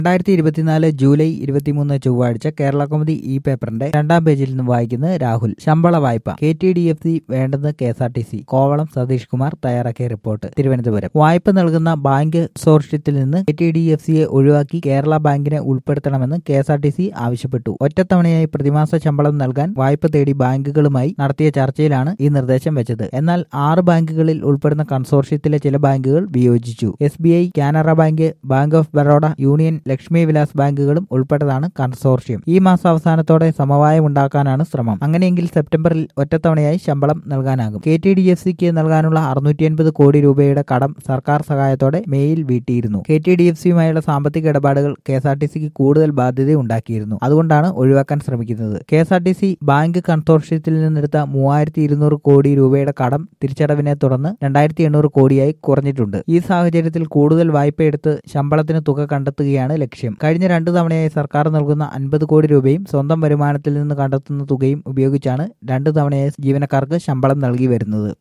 രണ്ടായിരത്തി ഇരുപത്തിനാല് ജൂലൈ ഇരുപത്തിമൂന്ന് ചൊവ്വാഴ്ച കേരള കൗമുദി ഈ പേപ്പറിന്റെ രണ്ടാം പേജിൽ നിന്ന് വായിക്കുന്നത് രാഹുൽ ശമ്പള വായ്പ K T D F C വേണ്ടെന്ന് K S R T C Kovalam Satheesh Kumar തയ്യാറാക്കിയ റിപ്പോർട്ട് തിരുവനന്തപുരം വായ്പ നൽകുന്ന ബാങ്ക് സോർഷ്യത്തിൽ നിന്ന് കെ ടി ഡി എഫ് സിയെ ഒഴിവാക്കി കേരള ബാങ്കിനെ ഉൾപ്പെടുത്തണമെന്ന് K S R T C ആവശ്യപ്പെട്ടു ഒറ്റത്തവണയായി പ്രതിമാസ ശമ്പളം നൽകാൻ വായ്പ തേടി ബാങ്കുകളുമായി നടത്തിയ ചർച്ചയിലാണ് ഈ നിർദ്ദേശം വെച്ചത് എന്നാൽ ആറ് ബാങ്കുകളിൽ ഉൾപ്പെടുന്ന കൺസോർഷ്യത്തിലെ ചില ബാങ്കുകൾ വിയോജിച്ചു S B I Canara bank bank of Baroda union Lakshmi Vilas ബാങ്കുകളും ഉൾപ്പെട്ടതാണ് കൺസോർഷ്യം ഈ മാസം അവസാനത്തോടെ സമവായം ഉണ്ടാക്കാനാണ് ശ്രമം അങ്ങനെയെങ്കിൽ സെപ്റ്റംബറിൽ ഒറ്റത്തവണയായി ശമ്പളം നൽകാനാകും കെ ടി ഡി എഫ് സിക്ക് നൽകാനുള്ള അറുന്നൂറ്റി അൻപത് കോടി രൂപയുടെ കടം സർക്കാർ സഹായത്തോടെ മേയിൽ വീട്ടിയിരുന്നു കെ ടി ഡി എഫ് സിയുമായുള്ള സാമ്പത്തിക ഇടപാടുകൾ കെ എസ് ആർ ടി സിക്ക് കൂടുതൽ ബാധ്യത ഉണ്ടാക്കിയിരുന്നു അതുകൊണ്ടാണ് ഒഴിവാക്കാൻ ശ്രമിക്കുന്നത് K S R T C bank കൺസോർഷ്യത്തിൽ നിന്നെടുത്ത മൂവായിരത്തി ഇരുന്നൂറ് കോടി രൂപയുടെ കടം തിരിച്ചടവിനെ തുടർന്ന് രണ്ടായിരത്തി എണ്ണൂറ് കോടിയായി കുറഞ്ഞിട്ടുണ്ട് ഈ സാഹചര്യത്തിൽ കൂടുതൽ വായ്പയെടുത്ത് ശമ്പളത്തിന് തുക കണ്ടെത്തുകയാണ് ലക്ഷ്യം കഴിഞ്ഞ രണ്ടു തവണയായി സർക്കാർ നൽകുന്ന അൻപത് കോടി രൂപയും സ്വന്തം വരുമാനത്തിൽ നിന്ന് കണ്ടെത്തുന്ന തുകയും ഉപയോഗിച്ചാണ് രണ്ടു തവണയായി ജീവനക്കാർക്ക് ശമ്പളം നൽകി വരുന്നത്